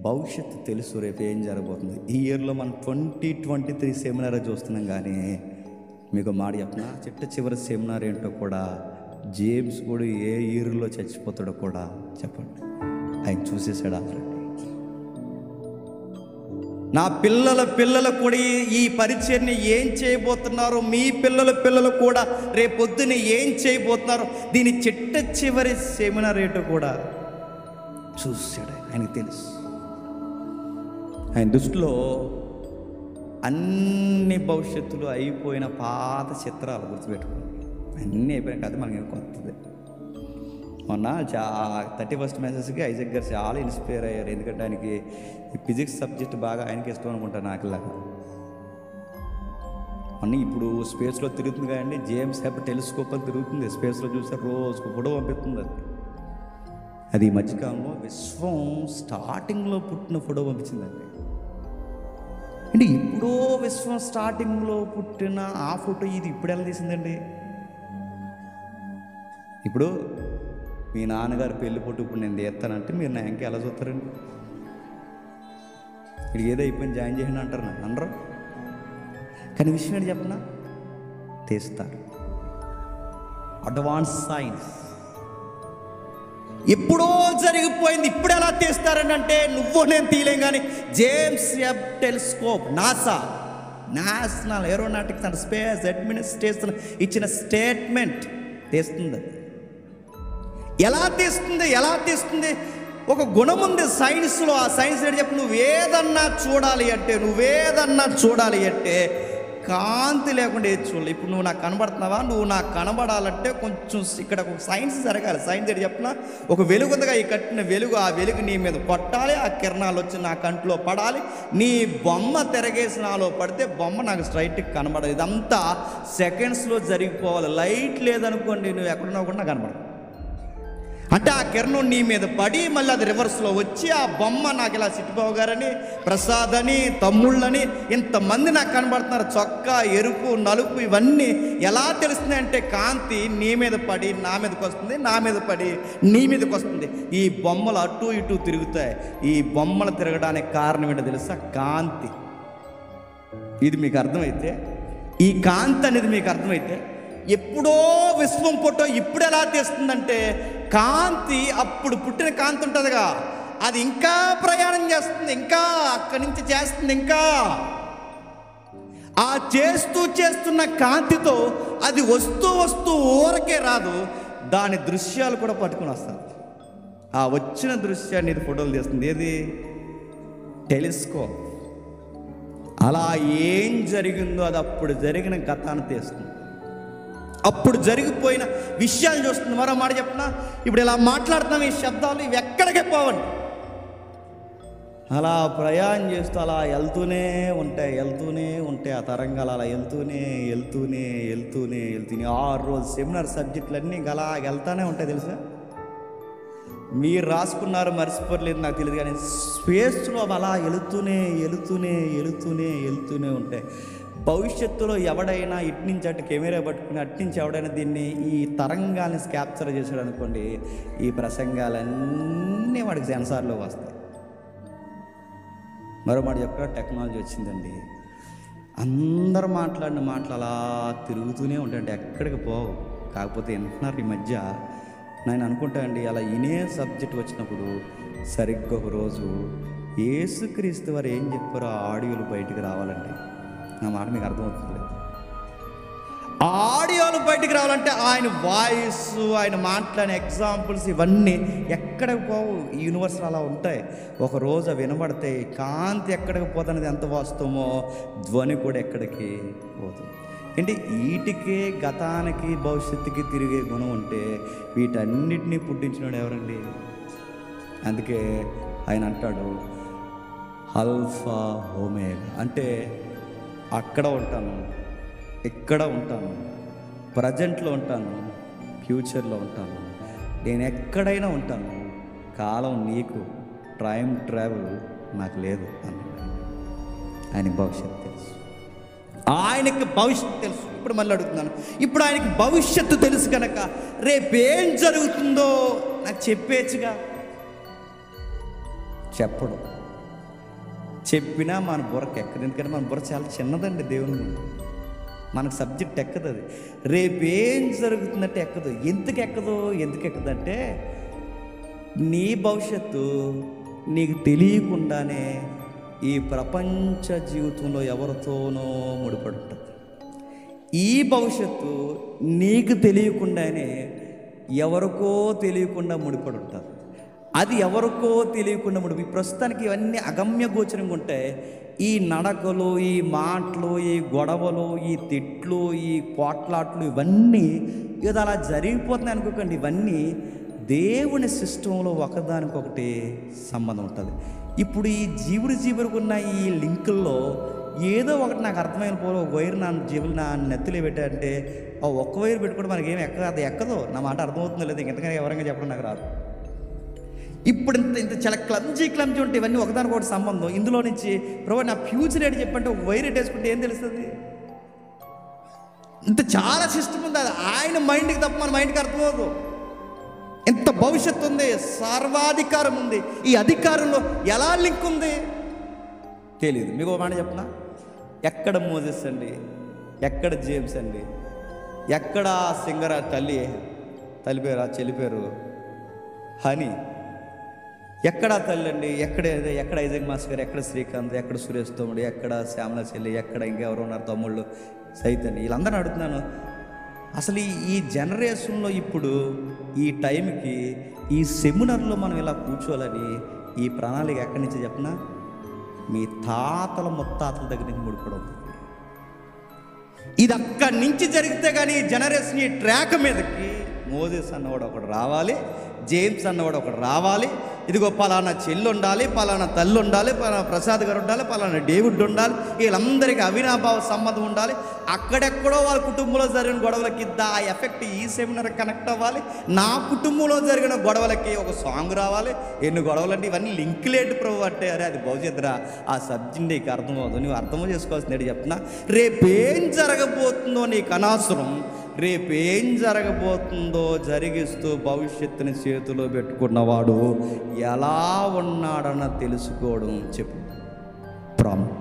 భవిష్యత్తు తెలుసు రేపు ఏం జరగబోతుంది ఈ ఇయర్లో మనం ట్వంటీ ట్వంటీ త్రీ సెమినార్ చూస్తున్నాం కానీ మీకు మాట చెప్పనా చిట్ట చివరి సెమినార్ ఏంటో కూడా జేమ్స్ కూడా ఏ ఇయర్లో చచ్చిపోతాడో కూడా చెప్పండి ఆయన చూసేసాడు ఆల్రెడీ నా పిల్లల పిల్లలు కూడా ఈ- ఈ పరిచయని ఏం చేయబోతున్నారు మీ పిల్లల పిల్లలు కూడా రేపొద్దున ఏం చేయబోతున్నారు దీని చిట్ట చివరి సెమినార్ ఏంటో కూడా చూసాడు ఆయన. ఆయనకి తెలుసు ఆయన దృష్టిలో అన్ని భవిష్యత్తులు అయిపోయిన పాత చిత్రాలు గుర్తుపెట్టుకోండి అన్నీ అయిపోయిన కథ మనకి కొత్తది మొన్న చా థర్టీ ఫస్ట్ మెసేజ్కి ఐజక్ గారు చాలా ఇన్స్పైర్ అయ్యారు ఎందుకంటే ఆయనకి ఈ ఫిజిక్స్ సబ్జెక్ట్ బాగా ఆయనకి ఇష్టం అనుకుంటాను నాకులాగా మొన్న ఇప్పుడు స్పేస్లో తిరుగుతుంది కదండి జేమ్స్ హెబ్ టెలిస్కోప్ అని తిరుగుతుంది స్పేస్లో చూస్తే రోజుకు ఫోటో పంపిస్తుంది అది అది ఈ మధ్యకాలంలో విశ్వం స్టార్టింగ్లో పుట్టిన ఫోటో పంపించిందండి అంటే ఇప్పుడో విశ్వం స్టార్టింగ్లో పుట్టిన ఆ ఫోటో ఇది ఇప్పుడు ఎలా తీసిందండి ఇప్పుడు మీ నాన్నగారు పెళ్లి ఫోటో ఇప్పుడు నేను తీస్తానంటే మీరు నా ఇంకా ఎలా చూస్తారండి ఇది ఏదో అయిపోయింది జాయిన్ చేయండి అంటారు నాకు అందరూ కానీ విషయం ఏంటి చెప్పనా తీస్తారు అడ్వాన్స్ సైన్స్ ఎప్పుడో జరిగిపోయింది ఇప్పుడు ఎలా తీస్తారని అంటే నువ్వు నేను తీయలేం కానీ James Webb telescope NASA national aeronautics and space administration ఇచ్చిన స్టేట్మెంట్ తీస్తుంది అది. ఎలా తీస్తుంది ఎలా తీస్తుంది ఒక గుణం ఉంది సైన్స్లో ఆ సైన్స్ ఏంటి చెప్పి నువ్వు ఏదన్నా చూడాలి అంటే నువ్వేదన్నా చూడాలి అంటే కాంతి లేకుండా ఏది చూడాలి ఇప్పుడు నువ్వు నాకు కనబడుతున్నావా నువ్వు నాకు కనబడాలంటే కొంచెం ఇక్కడ ఒక సైన్స్ జరగాలి సైన్స్ ఏంటి చెప్పిన ఒక వెలుగు ఉందిగా ఈ కట్టిన వెలుగు ఆ వెలుగు నీ మీద కొట్టాలి ఆ కిరణాలు వచ్చి నా కంట్లో పడాలి నీ బొమ్మ తిరగేసి నాలో పడితే బొమ్మ నాకు స్ట్రైట్కి కనబడదు ఇదంతా సెకండ్స్లో జరిగిపోవాలి లైట్ లేదనుకోండి నువ్వు ఎక్కడున్నావు కూడా నాకు కనబడదు అంటే ఆ కిరణం నీ మీద పడి మళ్ళీ అది రివర్స్లో వచ్చి ఆ బొమ్మ నాకు ఇలా సిట్టిబాబు గారని ప్రసాద్ అని తమ్ముళ్ళని ఇంతమంది నాకు కనబడుతున్నారు చొక్కా ఎరుపు నలుపు ఇవన్నీ ఎలా తెలుస్తుంది అంటే కాంతి నీ మీద పడి నా మీదకి వస్తుంది నా మీద పడి నీ మీదకి వస్తుంది ఈ బొమ్మలు అటు ఇటు తిరుగుతాయి ఈ బొమ్మలు తిరగడానికి కారణం ఏంటో తెలుసా కాంతి ఇది మీకు అర్థమైతే ఈ కాంతి అనేది మీకు అర్థమైతే ఎప్పుడో విశ్వం ఫోటో ఇప్పుడు ఎలా తీస్తుందంటే కాంతి అప్పుడు పుట్టిన కాంతి ఉంటుందిగా అది ఇంకా ప్రయాణం చేస్తుంది ఇంకా అక్కడి నుంచి చేస్తుంది ఇంకా ఆ చేస్తూ చేస్తున్న కాంతితో అది వస్తూ వస్తూ ఊరకే రాదు దాని దృశ్యాలు కూడా పట్టుకొని వస్తారు ఆ వచ్చిన దృశ్యాన్ని ఇది ఫోటోలు తీస్తుంది ఏది టెలిస్కోప్ అలా ఏం జరిగిందో అది అప్పుడు జరిగిన గతాన్ని తీస్తుంది అప్పుడు జరిగిపోయిన విషయాలు చూస్తుంది మరో మాట చెప్పిన ఇప్పుడు ఇలా మాట్లాడుతున్నాం ఈ శబ్దాలు ఇవి ఎక్కడికే పోవండి అలా ప్రయాణం చేస్తూ అలా వెళ్తూనే ఉంటాయి వెళ్తూనే ఉంటాయి ఆ తరంగాలు అలా వెళ్తూనే వెళ్తూనే వెళ్తూనే వెళ్తూనే ఆరు రోజు సెమినార్ సబ్జెక్టులన్నీ ఇంకా అలా వెళ్తానే ఉంటాయి తెలుసా మీరు రాసుకున్నారు మర్చిపోలేదు నాకు తెలియదు కానీ స్పేస్లో అవి అలా వెళుతూనే వెళుతూనే వెళుతూనే వెళుతూనే ఉంటాయి భవిష్యత్తులో ఎవడైనా ఇటు నుంచి అటు కెమెరా పట్టుకుని అటు నుంచి ఎవడైనా దీన్ని ఈ తరంగాల్ని క్యాప్చర్ చేశాడు అనుకోండి ఈ ప్రసంగాలన్నీ వాడికి సెన్సార్లో వస్తాయి మరో మాట చెప్పగా టెక్నాలజీ వచ్చిందండి అందరూ మాట్లాడిన మాటలు అలా తిరుగుతూనే ఉంటాయండి ఎక్కడికి పోవు కాకపోతే వింటున్నారు ఈ మధ్య నేను అనుకుంటానండి అలా ఇనే సబ్జెక్ట్ వచ్చినప్పుడు సరిగ్గా ఒక రోజు ఏసుక్రీస్తు వారు ఏం చెప్పారో ఆ ఆడియోలు బయటికి రావాలండి నా మాట మీకు అర్థమవుతుంది ఆ ఆడియోలు బయటికి రావాలంటే ఆయన వాయిస్ ఆయన మాట్లాడిన ఎగ్జాంపుల్స్ ఇవన్నీ ఎక్కడికి పోవు ఈ యూనివర్స్లో అలా ఉంటాయి ఒక రోజు అవి వినబడతాయి కాంతి ఎక్కడికి పోతున్నది ఎంత వాస్తవమో ధ్వని కూడా ఎక్కడికి పోతుంది ఏంటి వీటికే గతానికి భవిష్యత్తుకి తిరిగే గుణం ఉంటే వీటన్నిటినీ పుట్టించినాడు ఎవరండి అందుకే ఆయన అంటాడు అల్ఫా హోమేగా అంటే అక్కడ ఉంటాను ఇక్కడ ఉంటాను ప్రజెంట్లో ఉంటాను ఫ్యూచర్లో ఉంటాను నేను ఎక్కడైనా ఉంటాను కాలం నీకు టైం ట్రావెల్ నాకు లేదు అన్నాడు ఆయనకి భవిష్యత్తు తెలుసు ఆయనకి భవిష్యత్తు తెలుసు ఇప్పుడు మళ్ళీ అడుగుతున్నాను ఇప్పుడు ఆయనకి భవిష్యత్తు తెలుసు కనుక రేపేం జరుగుతుందో నాకు చెప్పేచ్చుగా చెప్పడు చెప్పినా మన బుర్రకి ఎక్కదు ఎందుకంటే మన బుర్ర చాలా చిన్నదండి దేవుని ముందు మనకు సబ్జెక్ట్ ఎక్కదు అది రేపేం జరుగుతుందంటే ఎక్కదు ఎందుకు ఎక్కదు ఎందుకు ఎక్కదంటే నీ భవిష్యత్తు నీకు తెలియకుండానే ఈ ప్రపంచ జీవితంలో ఎవరితోనో ముడిపడి ఉంటుంది ఈ భవిష్యత్తు నీకు తెలియకుండానే ఎవరికో తెలియకుండా ముడిపడి ఉంటుంది అది ఎవరికో తెలియకుండా ముడి ఈ ప్రస్తుతానికి ఇవన్నీ అగమ్య గోచరంగా ఉంటాయి ఈ నడకలు ఈ మాటలు ఈ గొడవలు ఈ తిట్లు ఈ పోట్లాట్లు ఇవన్నీ ఏదో అలా జరిగిపోతున్నాయి అనుకోకండి ఇవన్నీ దేవుని సిస్టంలో ఒకదానికొకటి సంబంధం ఉంటుంది ఇప్పుడు ఈ జీవుడు జీవుడికి ఉన్న ఈ లింకుల్లో ఏదో ఒకటి నాకు అర్థమైన పోలో ఒక వైర్ నా జీవులు నా నెత్తిలో పెట్టారంటే ఆ ఒక్క వైర్ పెట్టుకుంటే మనకి ఏమి ఎక్కదు అది ఎక్కదు నా మాట అర్థమవుతుందో లేదు ఇంకెంతకన్నా ఎవరంగా చెప్పడం నాకు రాదు ఇప్పుడు ఇంత ఇంత చాలా క్లమ్జీ క్లమ్జీ ఉంటే ఇవన్నీ ఒకదానికొకటి సంబంధం ఇందులో నుంచి ప్రభు నా ఫ్యూచర్ ఏంటి చెప్పంటే ఒక వైర్ వేసుకుంటే ఏం తెలుస్తుంది ఇంత చాలా సిస్టమ్ ఉంది అది ఆయన మైండ్కి తప్ప మన మైండ్కి అర్థమవుదు ఎంత భవిష్యత్తు ఉంది సర్వాధికారం ఉంది ఈ అధికారంలో ఎలా లింక్ ఉంది తెలియదు మీకు ఒక మాట చెప్పనా ఎక్కడ మోజెస్ అండి ఎక్కడ జేమ్స్ అండి ఎక్కడ సింగర తల్లి తల్లి పేరు ఆ చెల్లి పేరు హనీ ఎక్కడ తల్లి అండి ఎక్కడ ఎక్కడ ఐజక్ మాస్ గారు ఎక్కడ శ్రీకాంత్ ఎక్కడ సురేష్ తమ్ముడు ఎక్కడ శ్యామల చెల్లి ఎక్కడ ఇంకెవరు ఉన్నారు తమ్ముళ్ళు సైతన్ వీళ్ళందరూ అడుగుతున్నాను అసలు ఈ- ఈ జనరేషన్లో ఇప్పుడు ఈ టైంకి ఈ సెమినార్లో మనం ఇలా కూర్చోవాలని ఈ ప్రణాళిక ఎక్కడి నుంచి చెప్పనా మీ తాతల ముత్తాతల దగ్గర నుంచి ముడిపడం ఇది అక్కడి నుంచి జరిగితే కానీ ఈ జనరేషన్ ఈ ట్రాక్ మీదకి మోజెస్ అన్నవాడు ఒకడు రావాలి జేమ్స్ అన్నవాడు ఒకడు రావాలి ఇదిగో పలానా చెల్లి ఉండాలి పలానా తల్లి ఉండాలి పలానా ప్రసాద్ గారు ఉండాలి పలానా డేవిడ్ ఉండాలి వీళ్ళందరికీ అవినాభావ సంబంధం ఉండాలి అక్కడెక్కడో వాళ్ళ కుటుంబంలో జరిగిన గొడవలకి దా ఎఫెక్ట్ ఈ సెమినార్ కనెక్ట్ అవ్వాలి నా కుటుంబంలో జరిగిన గొడవలకి ఒక సాంగ్ రావాలి ఎన్ని గొడవలు అంటే ఇవన్నీ లింక్ లేట్ ప్రభు అంటే అరే అది భవిష్యత్తురా ఆ సబ్జెక్ట్ నీకు అర్థమవుతుంది నువ్వు అర్థం చేసుకోవాల్సింది చెప్తున్నా రేపేం జరగబోతుందో నీకు అనవసరం రేపేం జరగబోతుందో జరిగిస్తూ భవిష్యత్తుని చేతిలో పెట్టుకున్నవాడు ఎలా ఉన్నాడన్న తెలుసుకోవడం చెప్పు ప్రాముఖ్యం